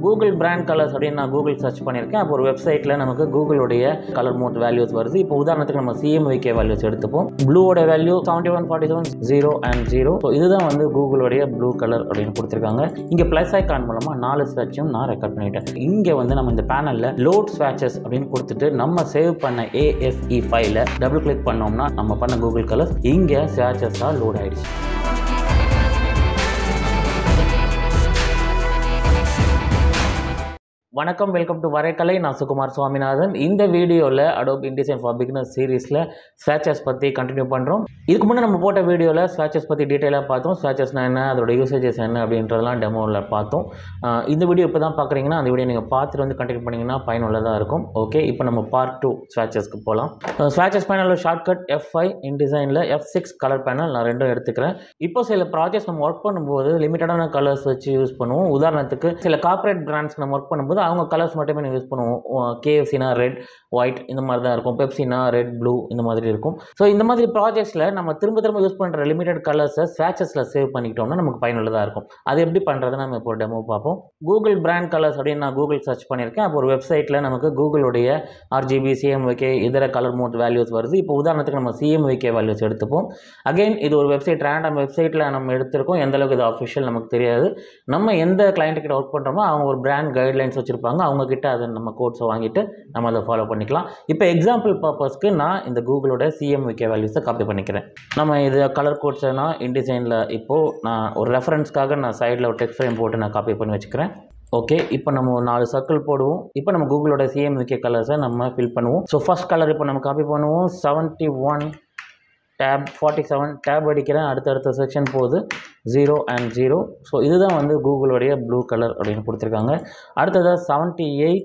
Google brand colours அப்படின்னு நான் Google search பண்ணியிருக்கேன் அப்போ ஒரு வெப்சைட்டில் நமக்கு கூகுளுடைய கலர் மோட் வேல்யூஸ் வருது இப்போ உதாரணத்துக்கு நம்ம சிஎம்விகே வேல்யூஸ் எடுத்துப்போம் ப்ளூவோட value seventy one forty seven zero and zero so இதுதான் வந்து கூகுளுடைய ப்ளூ கலர் அப்படின்னு கொடுத்துருக்காங்க இங்கே ப்ளஸ் ஐக்கான் மூலமாக நாலு ஸ்வாட்சும் நான் ரெக்கார்ட் பண்ணிட்டேன் இங்கே வந்து நம்ம இந்த பேனலில் லோட் ஸ்வாட்சஸ் அப்படின்னு கொடுத்துட்டு நம்ம சேவ் பண்ண ஏஎஸ்இ ஃபைலை டபுள் கிளிக் பண்ணோம்னா நம்ம பண்ண கூகுள் கலர்ஸ் இங்கே ஸ்வாட்சஸாக லோட் ஆயிடுச்சு வணக்கம் வெல்கம் டு வரைக்கலை நான் சுகுமார் சுவாமிநாதன் இந்த வீடியோவில் அடோப் இன்டிசைன் ஃபார் பிகினர் சீரீஸில் ஸ்வாச்சஸ் பற்றி கண்டினியூ பண்ணுறோம் இதுக்கு முன்னே நம்ம போட்ட வீடியோவில் ஸ்வாச்சஸ் பற்றி டீட்டெயிலாக பார்த்தோம் ஸ்வாச்சஸ்னா என்ன அதோட யூசேஜஸ் என்ன அப்படின்றதெல்லாம் டெமோவில் பார்த்தோம் ஆஹ் இந்த வீடியோ இப்போ தான் பார்க்குறீங்கன்னா அந்த வீடியோ நீங்கள் பார்த்துட்டு வந்து கண்டினியூ பண்ணிங்கன்னா பயனுள்ளதாக இருக்கும் ஓகே இப்போ நம்ம பார்ட் டூ ஸ்வாச்சஸ்க்கு போகலாம் ஸ்வாச்சஸ் பேனலில் ஷார்ட்கட் எஃப் ஃபைவ் இன்டிசைனில் எஃப் சிக்ஸ் கலர் பேனல் நான் ரெண்டும் எடுத்துக்கிறேன் இப்போ சில ப்ராஜெக்ட்ஸ் நம்ம ஒர்க் பண்ணும்போது லிமிட்டடான கலர்ஸ் வச்சு யூஸ் பண்ணுவோம் உதாரணத்துக்கு சில கார்ப்பரேட் பிராண்ட்ஸ்க்கு நம்ம ஒர்க் பண்ணும்போது அவங்க கலர்ஸ் மட்டுமே நம்ம யூஸ் பண்ணுவோம் கேஎஃப்சினா ரெட் ஒயிட் இந்த மாதிரி தான் இருக்கும் பெப்சினா ரெட் ப்ளூ இந்த மாதிரி இருக்கும் ஸோ இந்த மாதிரி ப்ராஜெக்ட்ஸில் நம்ம திரும்ப திரும்ப யூஸ் பண்ணுற லிமிடெட் கலர்ஸை ஸ்வாச்சஸில் சேவ் பண்ணிக்கிட்டோம்னா நமக்கு பயனுள்ளதாக இருக்கும் அது எப்படி பண்ணுறது நம்ம இப்போ டெமோ பார்ப்போம் கூகுள் பிராண்ட் கலர்ஸ் அப்படின்னு நான் கூகுள் சர்ச் பண்ணியிருக்கேன் அப்போ ஒரு வெப்சைட்டில் நமக்கு கூகுளுடைய ஆர்ஜிபி சிஎம்விகே இதர கலர் மோட் வேல்யூஸ் வருது இப்போ உதாரணத்துக்கு நம்ம சிஎம்விகே வேல்யூஸ் எடுத்துப்போம் அகைன் இது ஒரு வெப்சைட் ரேண்டம் வெப்சைட்டில் நம்ம எடுத்திருக்கோம் எந்த அளவுக்கு இது அஃபிஷியல் நமக்கு தெரியாது நம்ம எந்த கிளைண்ட் கிட்ட ஒர்க் பண்ணுறோமோ அவங்க ஒரு பிராண்ட் கைட்லைன்ஸ் வச்சுருப்பாங்க அவங்க கிட்ட அதை நம்ம கோட்ஸை வாங்கிட்டு நம்ம அதை ஃபாலோ பண்ணிக்கலாம் இப்போ எக்ஸாம்பிள் பர்பஸ்க்கு நான் இந்த கூகுளோட சிஎம்விகே வேல்யூஸை காப்பி பண்ணிக்கிறேன் நம்ம இது கலர் கோட்ஸை நான் இன்டிசைனில் இப்போது நான் ஒரு ரெஃபரன்ஸ்க்காக நான் சைடில் ஒரு டெக்ஸ்ட் ஃப்ரேம் போட்டு நான் காப்பி பண்ணி வச்சுக்கிறேன் ஓகே இப்போ நம்ம ஒரு நாலு சர்க்கிள் போடுவோம் இப்போ நம்ம கூகுளோட சிஎம்விகே கலர்ஸை நம்ம ஃபில் பண்ணுவோம் ஸோ ஃபஸ்ட் கலர் இப்போ நம்ம காப்பி பண்ணுவோம் seventy one tab forty seven tab அடிக்கிறேன் அடுத்தடுத்த செக்ஷன் போகுது ஜீரோ அண்ட் ஜீரோ ஸோ இதுதான் வந்து கூகுளுடைய ப்ளூ கலர் அப்படின்னு கொடுத்துருக்காங்க அடுத்ததாக seventy eight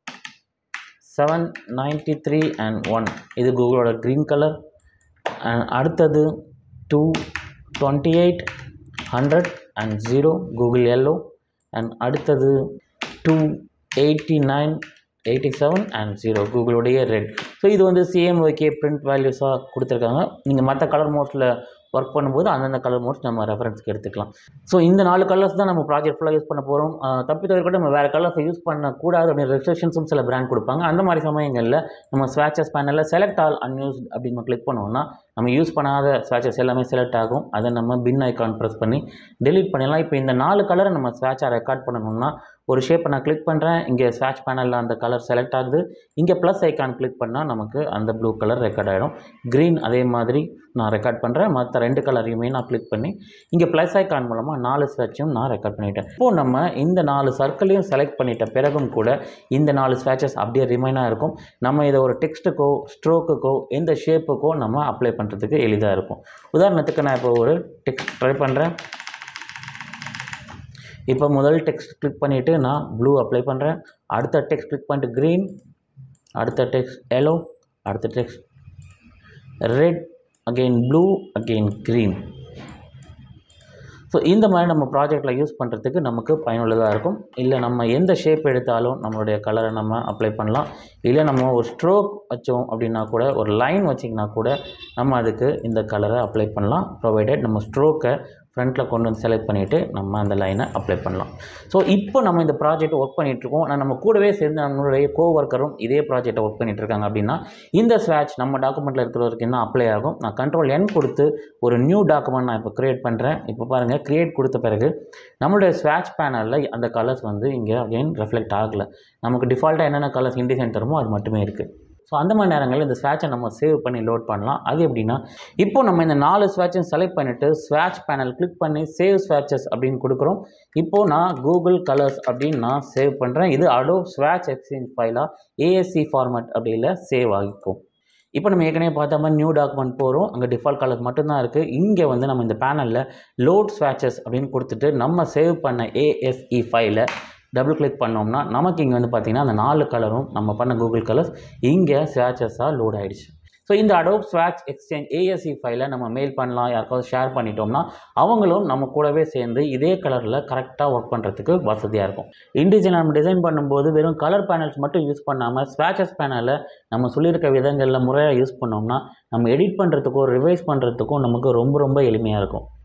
seven ninety three and one இது கூகுளோட க்ரீன் கலர் அண்ட் அடுத்தது two twenty eight hundred and zero Google yellow and அடுத்தது two eighty nine eighty seven and zero கூகுளுடைய ரெட் ஸோ இது வந்து சிஎம்ஒகே பிரிண்ட் வேல்யூஸாக கொடுத்துருக்காங்க நீங்கள் மற்ற கலர் மோட்ஸில் ஒர்க் பண்ணும்போது அந்தந்த கலர் மோட்ஸ் நம்ம ரெஃபரன்ஸ்க்கு எடுத்துக்கலாம் ஸோ இந்த நாலு கலர்ஸ் தான் நம்ம ப்ராஜெக்ட் ஃபுல்லாக யூஸ் பண்ண போகிறோம் தப்பி தவிர்க்கட்டும் நம்ம வேறு கலர்ஸை யூஸ் பண்ணக்கூடாது அப்படின்னு ரெஸ்ட்ரிக்ஷன்ஸும் சில பிராண்ட் கொடுப்பாங்க அந்த மாதிரி சமயங்களில் நம்ம ஸ்வாச்சஸ் பேனலில் செலக்ட் ஆல் அன்யூஸ் அப்படின்னு நம்ம கிளிக் பண்ணோம்னா நம்ம யூஸ் பண்ணாத ஸ்வாச்சஸ் எல்லாமே செலக்ட் ஆகும் அதை நம்ம பின் ஐக்கான் ப்ரெஸ் பண்ணி டெலீட் பண்ணிடலாம் இப்போ இந்த நாலு கலரை நம்ம ஸ்வாட்சாக ரெக்கார்ட் பண்ணணும்னா ஒரு ஷேப்பை நான் கிளிக் பண்ணுறேன் இங்கே ஸ்வாட்ச் பேனலில் அந்த கலர் செலக்ட் ஆகுது இங்கே ப்ளஸ் ஐக்கான் கிளிக் பண்ணால் நமக்கு அந்த ப்ளூ கலர் ரெக்கார்ட் ஆகிடும் க்ரீன் அதே மாதிரி நான் ரெக்கார்ட் பண்ணுறேன் மற்ற ரெண்டு கலரையுமே நான் கிளிக் பண்ணி இங்கே ப்ளஸ் ஐக்கான் மூலமாக நாலு ஸ்வாட்சும் நான் ரெக்கார்ட் பண்ணிட்டேன் இப்போது நம்ம இந்த நாலு சர்க்கிளையும் செலக்ட் பண்ணிட்ட பிறகும் கூட இந்த நாலு ஸ்வாட்சஸ் அப்படியே ரிமைனாக இருக்கும் நம்ம இதை ஒரு டெக்ஸ்ட்டுக்கோ ஸ்ட்ரோக்குக்கோ எந்த ஷேப்புக்கோ நம்ம அப்ளை பண்ணுறதுக்கு எளிதாக இருக்கும் உதாரணத்துக்கு நான் இப்போ ஒரு டெக்ஸ்ட் ட்ரை பண்ணுறேன் இப்போ முதல் டெக்ஸ்ட் கிளிக் பண்ணிவிட்டு நான் ப்ளூ அப்ளை பண்ணுறேன் அடுத்த டெக்ஸ்ட் கிளிக் பண்ணிட்டு க்ரீன் அடுத்த டெக்ஸ்ட் எல்லோ அடுத்த text red again blue again green so இந்த மாதிரி நம்ம ப்ராஜெக்டில் யூஸ் பண்ணுறதுக்கு நமக்கு பயனுள்ளதாக இருக்கும் இல்லை நம்ம எந்த ஷேப் எடுத்தாலும் நம்மளுடைய கலரை நம்ம அப்ளை பண்ணலாம் இல்லை நம்ம ஒரு ஸ்ட்ரோக் வச்சோம் அப்படின்னா கூட ஒரு லைன் வச்சிங்கன்னா கூட நம்ம அதுக்கு இந்த கலரை அப்ளை பண்ணலாம் ப்ரொவைடட் நம்ம ஸ்ட்ரோக்கை ஃப்ரண்ட்டில் கொண்டு வந்து செலக்ட் பண்ணிவிட்டு நம்ம அந்த லைனை அப்ளை பண்ணலாம் ஸோ இப்போ நம்ம இந்த ப்ராஜெக்ட் ஒர்க் பண்ணிகிட்ருக்கோம் ஆனால் நம்ம கூடவே சேர்ந்து நம்மளுடைய கோ ஒர்க்கரும் இதே ப்ராஜெக்ட்டை ஒர்க் பண்ணிட்டு இருக்காங்க அப்படின்னா இந்த ஸ்வாட்ச் நம்ம டாக்குமெண்ட்டில் இருக்கிறவருக்கு என்ன அப்ளை ஆகும் நான் கண்ட்ரோல் என் கொடுத்து ஒரு நியூ டாக்குமெண்ட் நான் இப்போ க்ரியேட் பண்ணுறேன் இப்போ பாருங்கள் க்ரியேட் கொடுத்த பிறகு நம்மளுடைய ஸ்வாட்ச் பேனலில் அந்த கலர்ஸ் வந்து இங்கே அகைன் ரெஃப்ளெக்ட் ஆகலை நமக்கு டிஃபால்ட்டாக என்னென்ன கலர்ஸ் இண்டிசைன் தருமோ அது மட்டுமே இருக்குது ஸோ அந்த மாதிரி நேரங்களில் இந்த ஸ்வாட்சை நம்ம சேவ் பண்ணி லோட் பண்ணலாம் அது எப்படின்னா இப்போ நம்ம இந்த நாலு ஸ்வாட்சையும் செலக்ட் பண்ணிவிட்டு ஸ்வாட்ச் பேனல் கிளிக் பண்ணி சேவ் ஸ்வாட்சஸ் அப்படின்னு கொடுக்குறோம் இப்போது நான் கூகுள் கலர்ஸ் அப்படின்னு நான் சேவ் பண்ணுறேன் இது அடோ ஸ்வாட்ச் எக்ஸ்சேஞ்ச் ஃபைலாக ஏஎஸ்சி ஃபார்மேட் அப்படியில் சேவ் ஆகிக்கும் இப்போ நம்ம ஏற்கனவே பார்த்த மாதிரி நியூ டாக்குமெண்ட் போகிறோம் அங்கே டிஃபால்ட் கலர் மட்டும்தான் இருக்குது இங்கே வந்து நம்ம இந்த பேனலில் லோட் ஸ்வாட்சஸ் அப்படின்னு கொடுத்துட்டு நம்ம சேவ் பண்ண ஏஎஸ்இ ஃபைலை டபுள் கிளிக் பண்ணோம்னா நமக்கு இங்கே வந்து பார்த்திங்கன்னா அந்த நாலு கலரும் நம்ம பண்ண கூகுள் கலர்ஸ் இங்கே ஸ்வாட்சஸாக லோட் ஆகிடுச்சு ஸோ இந்த அடோப் ஸ்வாட்ச் எக்ஸ்சேஞ்ச் ஏஎஸ்சி ஃபைலை நம்ம மெயில் பண்ணலாம் யாருக்காவது ஷேர் பண்ணிட்டோம்னா அவங்களும் நம்ம கூடவே சேர்ந்து இதே கலரில் கரெக்டாக ஒர்க் பண்ணுறதுக்கு வசதியாக இருக்கும் இண்டிஜுவல் நம்ம டிசைன் பண்ணும்போது வெறும் கலர் பேனல்ஸ் மட்டும் யூஸ் பண்ணாமல் ஸ்வாட்சஸ் பேனலை நம்ம சொல்லியிருக்க விதங்களில் முறையாக யூஸ் பண்ணோம்னா நம்ம எடிட் பண்ணுறதுக்கும் ரிவைஸ் பண்ணுறதுக்கும் நமக்கு ரொம்ப ரொம்ப எளிமையாக இருக்கும்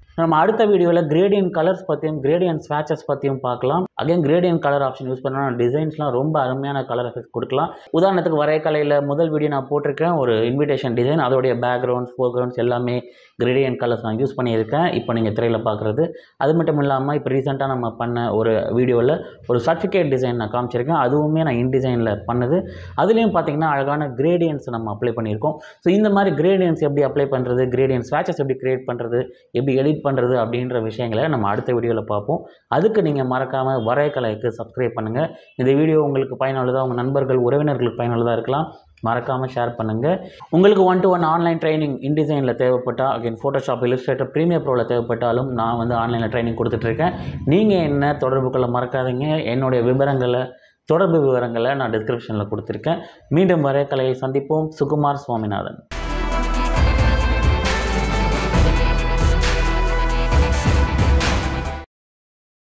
நம்ம அடுத்த வீடியோவில் கிரேடியன் கலர்ஸ் பற்றியும் கிரேடியன் ஸ்வாச்சஸ் பற்றியும் பார்க்கலாம் again gradient colour option use பண்ணால் டிசைன்ஸ்லாம் ரொம்ப அருமையான கலர் எஃபெக்ட் கொடுக்கலாம் உதாரணத்துக்கு வரையக்கலையில் முதல் வீடியோ நான் போட்டிருக்கேன் ஒரு இன்விடேஷன் டிசைன் அதோடைய பேக்ரவுண்ட்ஸ் ஃபோர்க்ரவுண்ட்ஸ் எல்லாமே கிரேடியன் கலர்ஸ் நான் யூஸ் பண்ணியிருக்கேன் இப்போ நீங்கள் திரையில் பார்க்குறது அது மட்டும் இல்லாமல் இப்போ ரீசெண்டாக நம்ம பண்ண ஒரு வீடியோவில் ஒரு சர்டிஃபிகேட் டிசைன் நான் காமிச்சிருக்கேன் அதுவுமே நான் இன்டிசைனில் பண்ணது அதுலேயும் பார்த்தீங்கன்னா அழகான கிரேடியன்ஸ் நம்ம அப்ளை பண்ணியிருக்கோம் ஸோ இந்த மாதிரி கிரேடியன்ஸ் எப்படி அப்ளை பண்ணுறது கிரேடியன் ஸ்வாச்சஸ் எப்படி கிரியேட் பண்ணுறது எப்படி எடிட் பண்ணுறது அப்படின்ற விஷயங்களை நம்ம அடுத்த வீடியோவில் பார்ப்போம் அதுக்கு நீங்கள் மறக்காமல் வரையக்கலைக்கு சப்ஸ்கிரைப் பண்ணுங்கள் இந்த வீடியோ உங்களுக்கு பயனுள்ளதாக உங்கள் நண்பர்கள் உறவினர்களுக்கு பயனுள்ளதாக இருக்கலாம் மறக்காமல் ஷேர் பண்ணுங்கள் உங்களுக்கு one to one online training இன்டிசைனில் தேவைப்பட்டால் அகைன் ஃபோட்டோஷாப் இல்லுஸ்ட்ரேட்டர் ப்ரீமியர் ப்ரோவில் தேவைப்பட்டாலும் நான் வந்து ஆன்லைனில் ட்ரைனிங் கொடுத்துட்ருக்கேன் நீங்கள் என்ன தொடர்பு கொள்ள மறக்காதீங்க என்னுடைய விவரங்களை தொடர்பு விவரங்களை நான் டிஸ்கிரிப்ஷனில் கொடுத்துருக்கேன் மீண்டும் வரையக்கலையை சந்திப்போம் சுகுமார் சுவாமிநாதன்